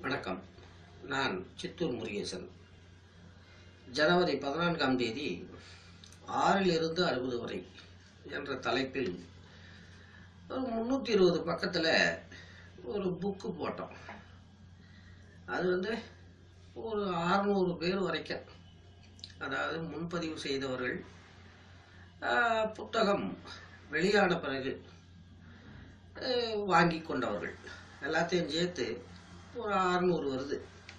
வணக்கம் நான் சித்தூர் முருகேசன் ஜனவரி பதினான்காம் தேதி ஆறிலிருந்து அறுபது வரை என்ற தலைப்பில் ஒரு முந்நூற்றி இருபது பக்கத்தில் ஒரு புக்கு போட்டோம் அது வந்து ஒரு ஆறுநூறு பேர் வரைக்கும் அதாவது முன்பதிவு செய்தவர்கள் ஆஹ், புத்தகம் வெளியான பிறகு ஆஹ், வாங்கி கொண்டவர்கள் எல்லாத்தையும் சேர்த்து ஒரு அறுநூறு வருது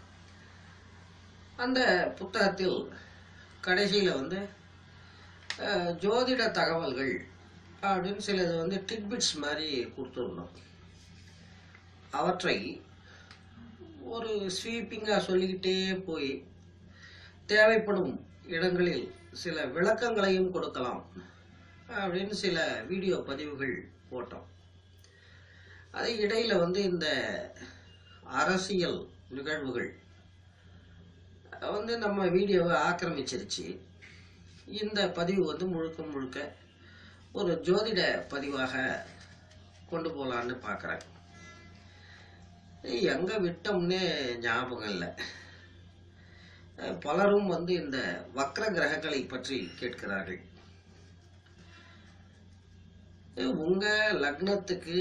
அந்த புத்தகத்தில் கடைசியில் வந்து அஹ், ஜோதிட தகவல்கள் அப்படின்னு சிலது வந்து டிட்பிட்ஸ் மாதிரி கொடுத்துருந்தோம் அவற்றை ஒரு ஸ்வீப்பிங்காக சொல்லிக்கிட்டே போய் தேவைப்படும் இடங்களில் சில விளக்கங்களையும் கொடுக்கலாம் அப்படின்னு சில வீடியோ பதிவுகள் போட்டோம் அது இடையில வந்து இந்த அரசியல் நிகழ்வுகள் வந்து நம்ம வீடியோவை ஆக்கிரமிச்சிருச்சு இந்த பதிவு வந்து முழுக்க முழுக்க ஒரு ஜோதிட பதிவாக கொண்டு போகலான்னு பார்க்குறேன் எங்கே விட்டோம்னே ஞாபகம் இல்லை அஹ் பலரும் வந்து இந்த வக்ர கிரகங்களை பற்றி கேட்கிறார்கள் அஹ் உங்க லக்னத்துக்கு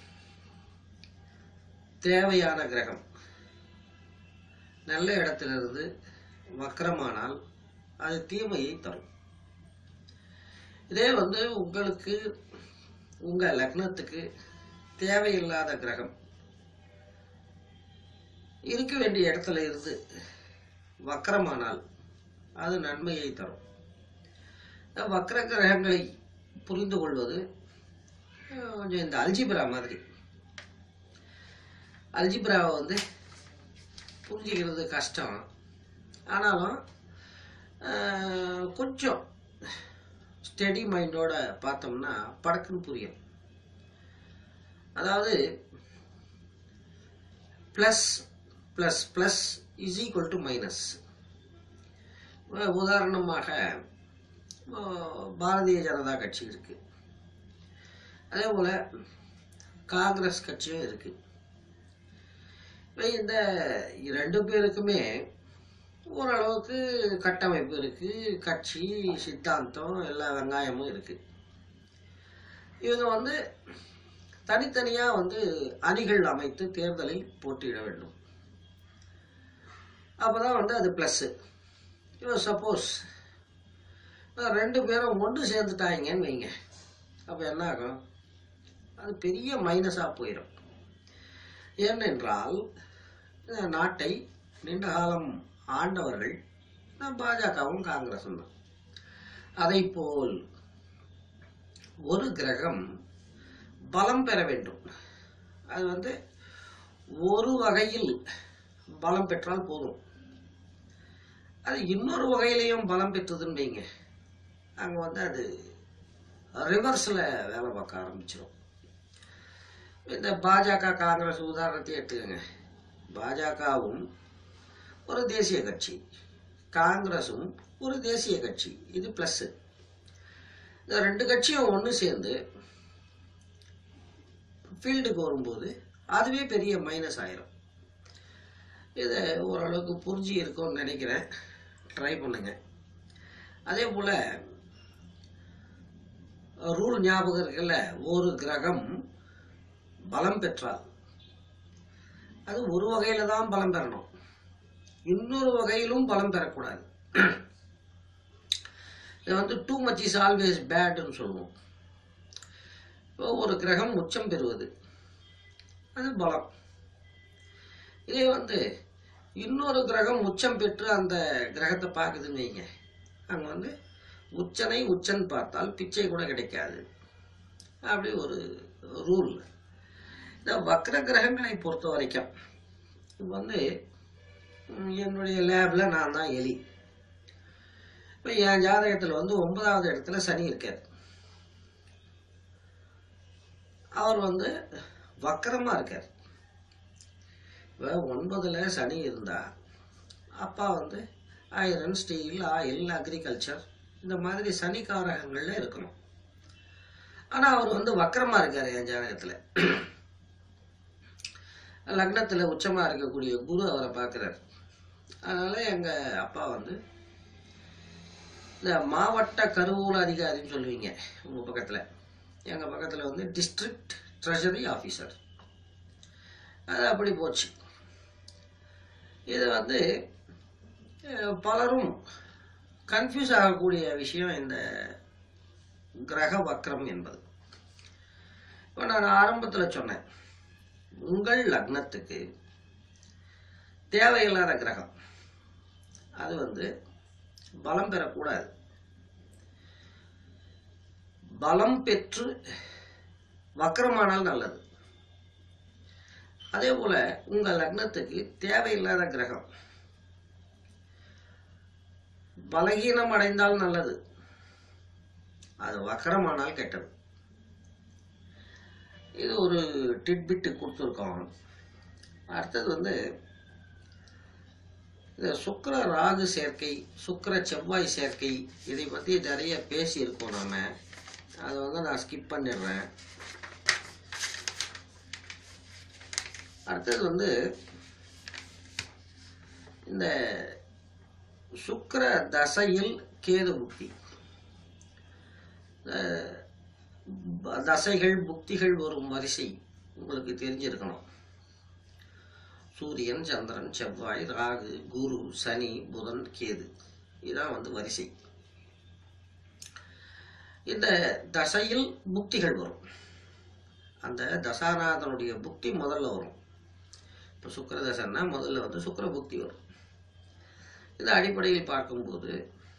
தேவையான கிரகம் நல்ல இடத்திலிருந்து வக்ரமானால் அது தீமையை தரும் இதே வந்து உங்களுக்கு உங்க லக்னத்துக்கு தேவையில்லாத கிரகம் இருக்க வேண்டிய இடத்துல இருந்து வக்ரமானால் அது நன்மையை தரும் இந்த வக்ர கிரகங்களை புரிந்து கொள்வது அஹ், கொஞ்சம் இந்த அல்ஜிப்ரா மாதிரி அல்ஜிப்ராவை வந்து புரிஞ்சுக்கிறது கஷ்டம் ஆனாலும் அஹ், கொஞ்சம் ஸ்டெடி மைண்டோட பார்த்தோம்னா படக்குன்னு புரியும் அதாவது plus plus plus is equal to minus உதாரணமாக அஹ், பாரதிய ஜனதா கட்சி இருக்கு அதே போல காங்கிரஸ் கட்சியும் இருக்கு இப்ப இந்த ரெண்டு பேருக்குமே ஓரளவுக்கு கட்டமைப்பு இருக்கு கட்சி சித்தாந்தம் எல்லா வெங்காயமும் இருக்கு இவங்க வந்து தனித்தனியா வந்து அணிகள் அமைத்து தேர்தலில் போட்டியிட வேண்டும் அப்பதான் வந்து அது ப்ளஸ்ஸு இப்போ சப்போஸ் ரெண்டு பேரும் ஒன்று சேர்ந்துட்டாங்கன்னு வைங்க அப்போ என்ன ஆகும் அது பெரிய மைனஸாக போயிடும் ஏனென்றால் இந்த நாட்டை நீண்ட காலம் ஆண்டவர்கள் நம்ம பாஜகவும் காங்கிரஸும் தான் அதைப்போல் ஒரு கிரகம் பலம் பெற வேண்டும் அது வந்து ஒரு வகையில் பலம் பெற்றால் போதும் அது இன்னொரு வகையிலையும் பலம் பெற்றதுன்னு வைங்க அங்கே வந்து அது ரிவர்ஸில் வேலை பார்க்க ஆரம்பிச்சிடும் இந்த பாஜக காங்கிரஸ் உதாரணத்தை எடுத்துக்கோங்க பாஜகவும் ஒரு தேசிய கட்சி காங்கிரஸும் ஒரு தேசிய கட்சி இது ப்ளஸ்ஸு இந்த ரெண்டு கட்சியும் ஒன்று சேர்ந்து ஃபீல்டுக்கு வரும்போது அதுவே பெரிய மைனஸ் ஆயிரும் இதை ஓரளவுக்கு புரிஞ்சு இருக்கும்னு நினைக்கிறேன் ட்ரை பண்ணுங்க அதே போல் ரூல் ஞாபகம் இருக்குல்ல ஒரு கிரகம் பலம் பெற்றால் அது ஒரு வகையில தான் பலம் பெறணும் இன்னொரு வகையிலும் பலம் பெறக்கூடாது இது வந்து டூ மச் இஸ் ஆல்வேஸ் பேட்னு சொல்லுவோம் இப்போ ஒரு கிரகம் உச்சம் பெறுவது அது பலம் இதே வந்து இன்னொரு கிரகம் உச்சம் பெற்று அந்த கிரகத்தை பார்க்குதுன்னு வைங்க அங்கே வந்து உச்சனை உச்சன் பார்த்தால் பிச்சை கூட கிடைக்காது அப்படி ஒரு ரூல் இந்த வக்ர கிரகங்களை பொறுத்த வரைக்கும் இப்போ வந்து ம், என்னுடைய லேபில் நான் தான் எலி இப்போ என் ஜாதகத்தில் வந்து ஒன்பதாவது இடத்துல சனி இருக்கார் அவர் வந்து வக்கரமாக இருக்கார் இப்போ ஒன்பதில் சனி இருந்தா அப்பா வந்து ஐரன் ஸ்டீல் ஆயில் அக்ரிகல்ச்சர் இந்த மாதிரி சனிக்காரகங்கள்ல இருக்கணும் ஆனால் அவர் வந்து வக்கரமாக இருக்கார் என் ஜாதகத்தில் லக்னத்தில் உச்சமாக இருக்கக்கூடிய குரு அவரை பார்க்குறாரு அதனால எங்கள் அப்பா வந்து இந்த மாவட்ட கருவூல அதிகாரின்னு சொல்லுவீங்க உங்கள் பக்கத்தில் எங்கள் பக்கத்தில் வந்து டிஸ்ட்ரிக்ட் ட்ரெஷரி ஆஃபீஸர் அது அப்படி போச்சு இது வந்து அஹ், பலரும் கன்ஃபியூஸ் ஆகக்கூடிய விஷயம் இந்த கிரக வக்ரம் என்பது இப்போ நான் ஆரம்பத்தில் சொன்னேன் உங்கள் லக்னத்துக்கு தேவையில்லாத கிரகம் அது வந்து பலம் பெறக்கூடாது பலம் பெற்று வக்ரமானால் நல்லது அதே போல உங்க லக்னத்துக்கு தேவையில்லாத கிரகம் பலகீனம் அடைந்தால் நல்லது அது வக்கரமானால் கெட்டது இது ஒரு டிட்பிட்டு கொடுத்துருக்கோம் அடுத்தது வந்து இந்த சுக்கிர ராகு சேர்க்கை சுக்கிர செவ்வாய் சேர்க்கை இதை பற்றி நிறைய பேசியிருக்கோம் நாம அதை வந்து நான் ஸ்கிப் பண்ணிடுறேன் அடுத்தது வந்து இந்த சுக்கிர தசையில் கேது புக்தி இந்த ப- தசைகள் புக்திகள் வரும் வரிசை உங்களுக்கு தெரிஞ்சிருக்கணும் சூரியன் சந்திரன் செவ்வாய் ராகு குரு சனி புதன் கேது இதான் வந்து வரிசை இந்த தசையில் புக்திகள் வரும் அந்த தசாநாதனுடைய புக்தி முதல்ல வரும் இப்போ சுக்கிர தசைன்னா முதல்ல வந்து சுக்கிர புக்தி வரும் இந்த அடிப்படையில் பார்க்கும்போது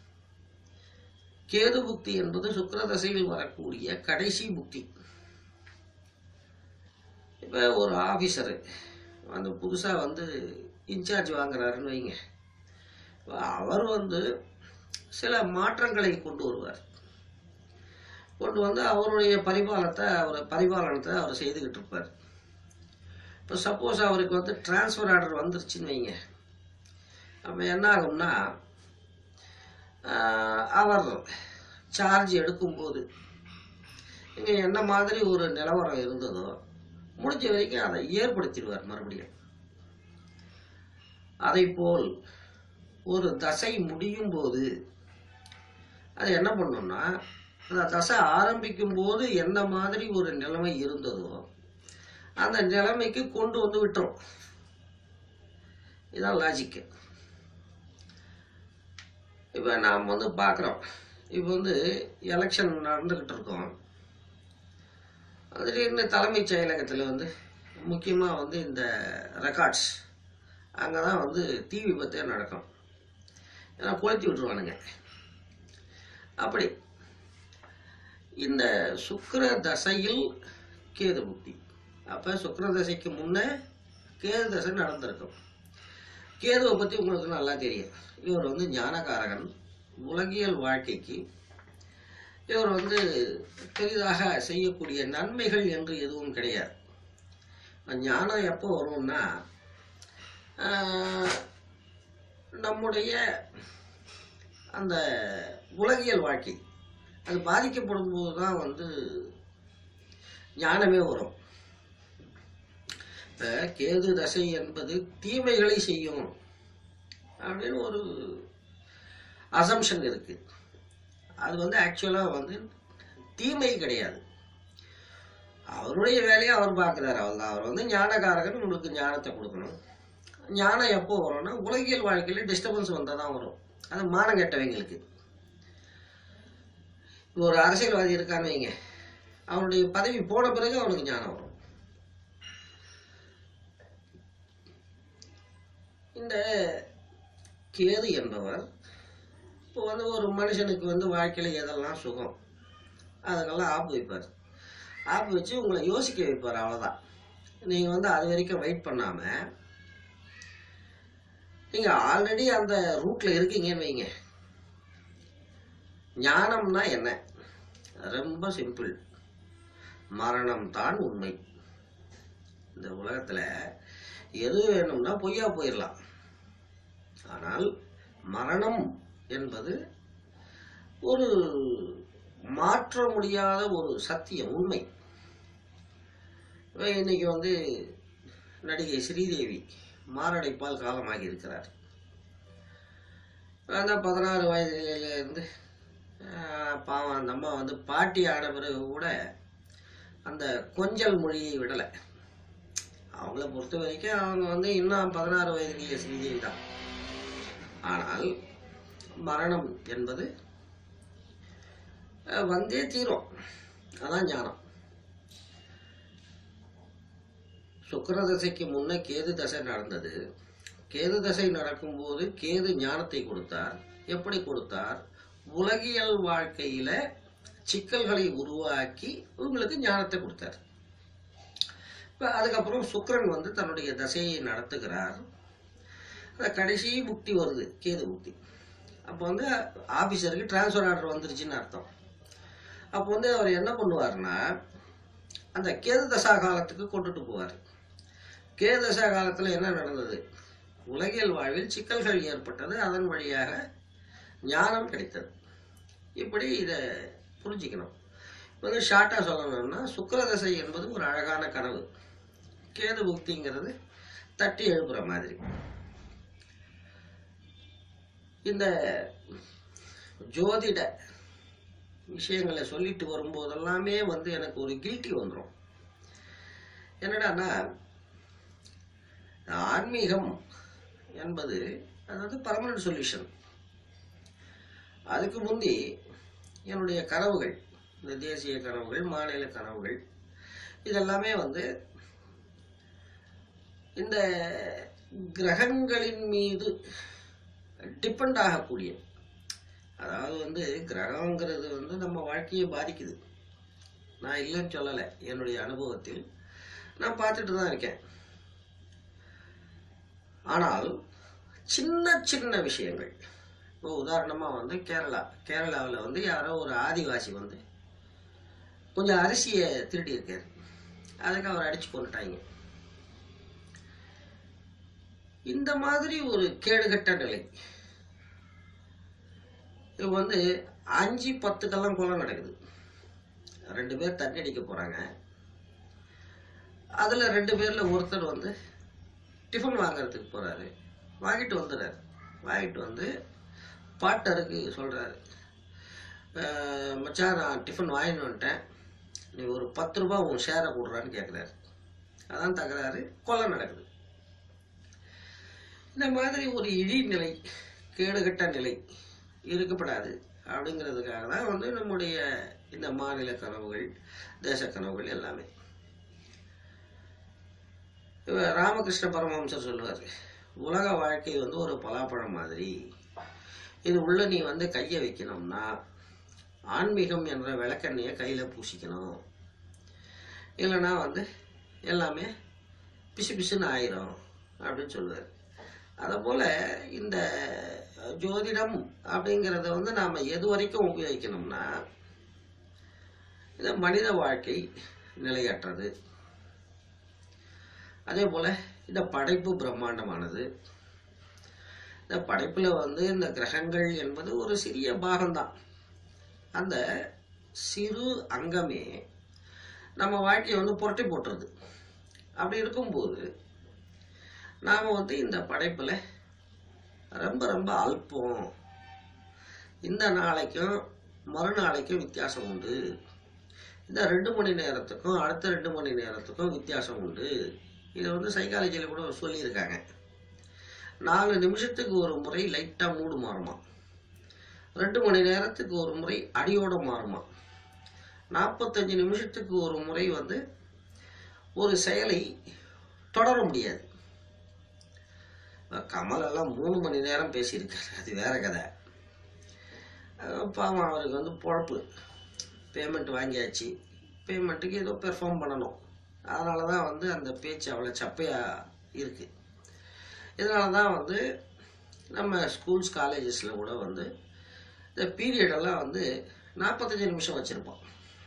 கேது புக்தி என்பது சுக்கிர தசையில் வரக்கூடிய கடைசி புக்தி இப்போ ஒரு ஆஃபீஸரு அந்த புதுசாக வந்து இன்சார்ஜ் வாங்குறாருன்னு வைங்க இப்ப அவர் வந்து சில மாற்றங்களை கொண்டு வருவார் கொண்டு வந்து அவருடைய பரிபாலனத்தை அவர் பரிபாலனத்தை அவர் செய்துக்கிட்டு இருப்பார் இப்போ சப்போஸ் அவருக்கு வந்து டிரான்ஸ்ஃபர் ஆர்டர் வந்துருச்சுன்னு வைங்க அப்போ என்ன ஆகும்னா ஆஹ், அவர் சார்ஜ் எடுக்கும்போது இங்கே என்ன மாதிரி ஒரு நிலவரம் இருந்ததோ முடிஞ்ச வரைக்கும் அதை ஏற்படுத்திடுவார் மறுபடியும் அதை போல் ஒரு தசை முடியும் போது அது என்ன பண்ணும்னா அந்த தசை ஆரம்பிக்கும் போது என்ன மாதிரி ஒரு நிலைமை இருந்ததோ அந்த நிலைமைக்கு கொண்டு வந்து விட்டுரும் இதான் லாஜிக்கு இப்போ நாம் வந்து பார்க்குறோம் இப்போ வந்து எலெக்ஷன் நடந்துக்கிட்டு இருக்கோம் திடீர்னு தலைமைச் செயலகத்தில் வந்து முக்கியமாக வந்து இந்த ரெக்கார்ட்ஸ் அங்கே தான் வந்து தீ விபத்தே நடக்கும் ஏன்னா கொளுத்தி விட்டுருவானுங்க அப்படி இந்த சுக்கிர தசையில் கேது புக்தி அப்போ சுக்கிர தசைக்கு முன்னே கேது தசை நடந்திருக்கும் கேதுவை பற்றி உங்களுக்கு நல்லா தெரியும் இவர் வந்து ஞானகாரகன் உலகியல் வாழ்க்கைக்கு இவர் வந்து பெரிதாக செய்யக்கூடிய நன்மைகள் என்று எதுவும் கிடையாது ஞானம் எப்போ வரும்னா ஆஹ், நம்முடைய அந்த உலகியல் வாழ்க்கை அது பாதிக்கப்படும் போது தான் வந்து ஞானமே வரும் இப்ப கேது தசை என்பது தீமைகளை செய்யும் அப்படின்னு ஒரு அசம்ஷன் இருக்கு அது வந்து ஆக்சுவலாக வந்து தீமை கிடையாது அவருடைய வேலையை அவர் பார்க்குறாரு அவர் அவர் வந்து ஞானகாரகன் உங்களுக்கு ஞானத்தை கொடுக்கணும் ஞானம் எப்போ வரும்னா உலகியல் வாழ்க்கையில் டிஸ்டர்பன்ஸ் வந்தால் தான் வரும் அது மானம் கெட்டவங்களுக்கு இப்போ ஒரு அரசியல்வாதி இருக்கான்னு வைங்க அவனுடைய பதவி போன பிறகு அவனுக்கு ஞானம் வரும் இந்த கேது என்பவர் இப்போ வந்து ஒரு மனுஷனுக்கு வந்து வாழ்க்கையில் எதெல்லாம் சுகம் அதுக்கெல்லாம் ஆப்பு வைப்பார் ஆப்பு வச்சு உங்களை யோசிக்க வைப்பார் அவ்வளோதான் நீங்கள் வந்து அது வரைக்கும் வெயிட் பண்ணாமல் நீங்கள் ஆல்ரெடி அந்த ரூட்டில் இருக்கீங்கன்னு வைங்க ஞானம்னா என்ன ரொம்ப சிம்பிள் மரணம் தான் உண்மை இந்த உலகத்தில் எது வேணும்னா பொய்யா போயிடலாம் ஆனால் மரணம் என்பது ஒரு மாற்ற முடியாத ஒரு சத்தியம் உண்மை இப்ப இன்னைக்கு வந்து நடிகை ஸ்ரீதேவி மாரடைப்பால் காலமாகி இருக்கிறார் அந்த பதினாறு வயதிலிருந்து ஆஹ், பாவம் அந்த அம்மா வந்து பாட்டி ஆன பிறகு கூட அந்த கொஞ்சல் மொழியை விடலை அவங்கள பொறுத்த வரைக்கும் அவங்க வந்து இன்னும் பதினாறு வயதுக்குரிய ஸ்ரீதேவி தான் ஆனால் மரணம் என்பது அஹ், வந்தே தீரும் அதான் ஞானம் சுக்கிர தசைக்கு முன்ன கேது தசை நடந்தது கேது தசை நடக்கும்போது கேது ஞானத்தை கொடுத்தார் எப்படி கொடுத்தார் உலகியல் வாழ்க்கையில சிக்கல்களை உருவாக்கி உங்களுக்கு ஞானத்தை கொடுத்தார் இப்ப அதுக்கப்புறம் சுக்கிரன் வந்து தன்னுடைய தசையை நடத்துகிறார் அந்த கடைசி புக்தி வருது கேது புக்தி அப்போ வந்து ஆபீசருக்கு டிரான்ஸ்ஃபர் ஆர்டர் வந்துருச்சுன்னு அர்த்தம் அப்போ வந்து அவர் என்ன பண்ணுவார்னா அந்த கேது தசா காலத்துக்கு கொண்டுட்டு போவார் கேது தசா காலத்தில் என்ன நடந்தது உலகியல் வாழ்வில் சிக்கல்கள் ஏற்பட்டது அதன் வழியாக ஞானம் கிடைத்தது இப்படி இதை புரிஞ்சுக்கணும் இப்ப வந்து ஷார்ட்டாக சொல்லணும்னா சுக்கிரதசை என்பது ஒரு அழகான கனவு கேது புக்திங்கிறது தட்டி எழுப்புற மாதிரி இந்த ஜோதிட விஷயங்களை சொல்லிட்டு வரும்போதெல்லாமே வந்து எனக்கு ஒரு கில்ட்டி வந்துடும் என்னடான்னா ஆன்மீகம் என்பது அதாவது பர்மனன்ட் சொல்யூஷன் அதுக்கு முந்தி என்னுடைய கனவுகள் இந்த தேசிய கனவுகள் மாநில கனவுகள் இதெல்லாமே வந்து இந்த கிரகங்களின் மீது டிபெண்ட் ஆகக்கூடிய அதாவது வந்து கிரகங்கிறது வந்து நம்ம வாழ்க்கையை பாதிக்குது நான் இல்லைன்னு சொல்லலை என்னுடைய அனுபவத்தில் நான் பார்த்துட்டு தான் இருக்கேன் ஆனால் சின்ன சின்ன விஷயங்கள் இப்போ உதாரணமாக வந்து கேரளா கேரளாவில் வந்து யாரோ ஒரு ஆதிவாசி வந்து கொஞ்சம் அரிசியை திருடி இருக்காரு அதுக்கு அவர் அடிச்சு கொண்டுட்டாங்க இந்த மாதிரி ஒரு கேடுகட்ட நிலை இது வந்து அஞ்சு பத்துக்கெல்லாம் கொலை நடக்குது ரெண்டு பேர் தண்ணி அடிக்க போறாங்க அதுல ரெண்டு பேர்ல ஒருத்தர் வந்து டிஃபன் வாங்குறதுக்கு போறாரு வாங்கிட்டு வந்துடுறாரு வாங்கிட்டு வந்து பாட்டருக்கு சொல்றாரு "அஹ், மச்சான் நான் டிஃபன் வாங்கிட்டு வந்துட்டேன் நீ ஒரு பத்து ரூபாய் உன் ஷேரை கொடுறான்னு கேட்குறாரு அதான் தகராறு கொலை நடக்குது இந்த மாதிரி ஒரு இழிநிலை கேடுகட்ட நிலை இருக்கப்படாது அப்படிங்கிறதுக்காக தான் வந்து நம்முடைய இந்த மாநில கனவுகள் தேச கனவுகள் எல்லாமே இவர் ராமகிருஷ்ண பரமஹம்சர் சொல்லுவார் உலக வாழ்க்கை வந்து ஒரு பலாப்பழம் மாதிரி இது உள்ள நீ வந்து கையை வைக்கணும்னா ஆன்மீகம் என்ற விளக்கெண்ணையை கையில் பூசிக்கணும் இல்லைன்னா வந்து எல்லாமே பிசு பிசுன்னு ஆயிரும் அப்படின்னு சொல்லுவார் அதை போல் இந்த ஜோதிடம் அப்படிங்கிறத வந்து நாம் எது வரைக்கும் உபயோகிக்கணும்னா இந்த மனித வாழ்க்கை நிலையற்றது அதே போல் இந்த படைப்பு பிரம்மாண்டமானது இந்த படைப்பில் வந்து இந்த கிரகங்கள் என்பது ஒரு சிறிய பாகம்தான் அந்த சிறு அங்கமே நம்ம வாழ்க்கையை வந்து புரட்டி போட்டுருது அப்படி இருக்கும்போது நாம் வந்து இந்த படைப்பில் ரொம்ப ரொம்ப அல்பம் இந்த நாளைக்கும் மறுநாளைக்கும் வித்தியாசம் உண்டு இந்த ரெண்டு மணி நேரத்துக்கும் அடுத்த ரெண்டு மணி நேரத்துக்கும் வித்தியாசம் உண்டு இதை வந்து சைக்காலஜியில் கூட சொல்லியிருக்காங்க நாலு நிமிஷத்துக்கு ஒரு முறை லைட்டாக மூடு மாறுமா ரெண்டு மணி நேரத்துக்கு ஒரு முறை அடியோட மாறுமா நாற்பத்தஞ்சு நிமிஷத்துக்கு ஒரு முறை வந்து ஒரு செயலை தொடர முடியாது கமல் எல்லாம் மூணு மணி நேரம் பேசியிருக்காரு அது வேற கதை அஹ் பாவம் அவருக்கு வந்து பொழப்பு பேமெண்ட் வாங்கியாச்சு பேமெண்ட்டுக்கு ஏதோ பெர்ஃபார்ம் பண்ணணும் அதனால தான் வந்து அந்த பேச்சு அவ்வளோ சப்பையாக இருக்குது இதனால தான் வந்து நம்ம ஸ்கூல்ஸ் காலேஜஸில் கூட வந்து இந்த பீரியடெல்லாம் வந்து நாற்பத்தஞ்சு நிமிஷம் வச்சுருப்போம்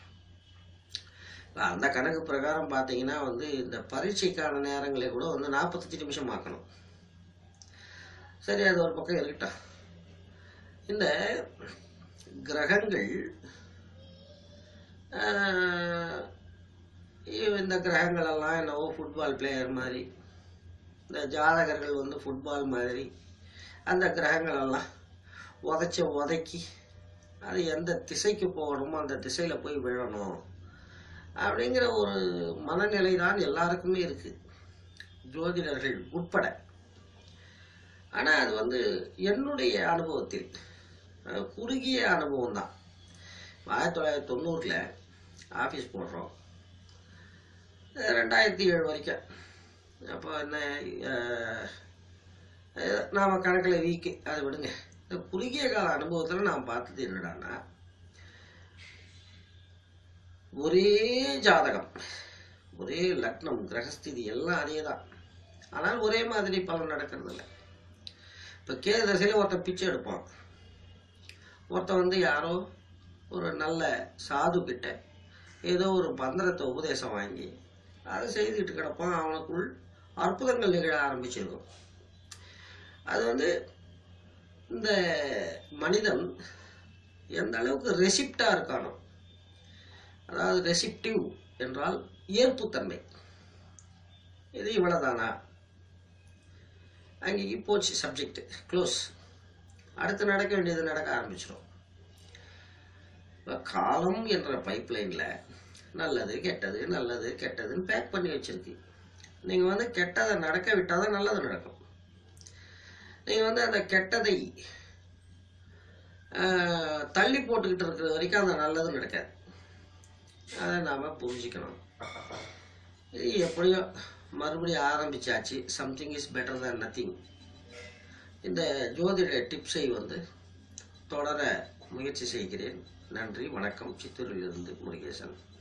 அந்த கணக்கு பிரகாரம் பார்த்தீங்கன்னா வந்து இந்த பரீட்சைக்கான நேரங்களை கூட வந்து நாற்பத்தஞ்சு நிமிஷம் ஆக்கணும் சரி அது ஒரு பக்கம் இருக்கட்டும் இந்த கிரகங்கள் ஆஹ், இந்த கிரகங்கள் எல்லாம் என்னவோ ஃபுட்பால் பிளேயர் மாதிரி இந்த ஜாதகர்கள் வந்து ஃபுட்பால் மாதிரி அந்த கிரகங்களெல்லாம் உதைச்ச உதைக்கி அது எந்த திசைக்கு போகணுமோ அந்த திசையில் போய் விழணும் அப்படிங்கிற ஒரு மனநிலை தான் எல்லாருக்குமே இருக்குது ஜோதிடர்கள் உட்பட ஆனால் அது வந்து என்னுடைய அனுபவத்தில் அஹ், குறுகிய அனுபவம் தான் ஆயிரத்தி தொள்ளாயிரத்தி தொண்ணூறில் ஆஃபீஸ் போடுறோம் அஹ், ரெண்டாயிரத்தி ஏழு வரைக்கும் அப்போ என்ன அஹ், அஹ், நாம கணக்கில் வீக்கு அதை விடுங்க இந்த குறுகிய கால அனுபவத்தில் நான் பார்த்தது என்னடான்னா ஒரே ஜாதகம் ஒரே லக்னம் கிரகஸ்திதி எல்லாம் அதே தான் ஆனால் ஒரே மாதிரி பலன் நடக்கிறது இல்லை இப்போ கேது தசையில் ஒருத்தன் பிச்சை எடுப்பான் ஒருத்தன் வந்து யாரோ ஒரு நல்ல சாது கிட்ட ஏதோ ஒரு மந்திரத்தை உபதேசம் வாங்கி அதை செய்துக்கிட்டு கிடப்பான் அவனுக்குள் அற்புதங்கள் நிகழ ஆரம்பிச்சிருக்கும் அது வந்து இந்த மனிதன் எந்த அளவுக்கு ரெசிப்டா இருக்கானோ அதாவது ரெசிப்டிவ் என்றால் ஏற்புத்தன்மை இது இவ்வளவுதானா அங்கேயும் போச்சு சப்ஜெக்ட் க்ளோஸ் அடுத்து நடக்க வேண்டியது நடக்க ஆரம்பிச்சிடும் இப்போ காலம் என்ற பைப்லைனில் நல்லது கெட்டது நல்லது கெட்டதுன்னு பேக் பண்ணி வச்சிருக்கு நீங்கள் வந்து கெட்டதை நடக்க விட்டால் தான் நல்லது நடக்கும் நீங்கள் வந்து அந்த கெட்டதை ஆஹ், தள்ளி போட்டுக்கிட்டு இருக்கிற வரைக்கும் அந்த நல்லது நடக்காது அதை நாம் புரிஞ்சுக்கணும் இது எப்படியோ மறுபடியும் ஆரம்பிச்சாச்சு something is better than nothing இந்த ஜோதிட டிப்ஸை வந்து தொடர முயற்சி செய்கிறேன் நன்றி வணக்கம் சித்தூரிலிருந்து முருகேசன்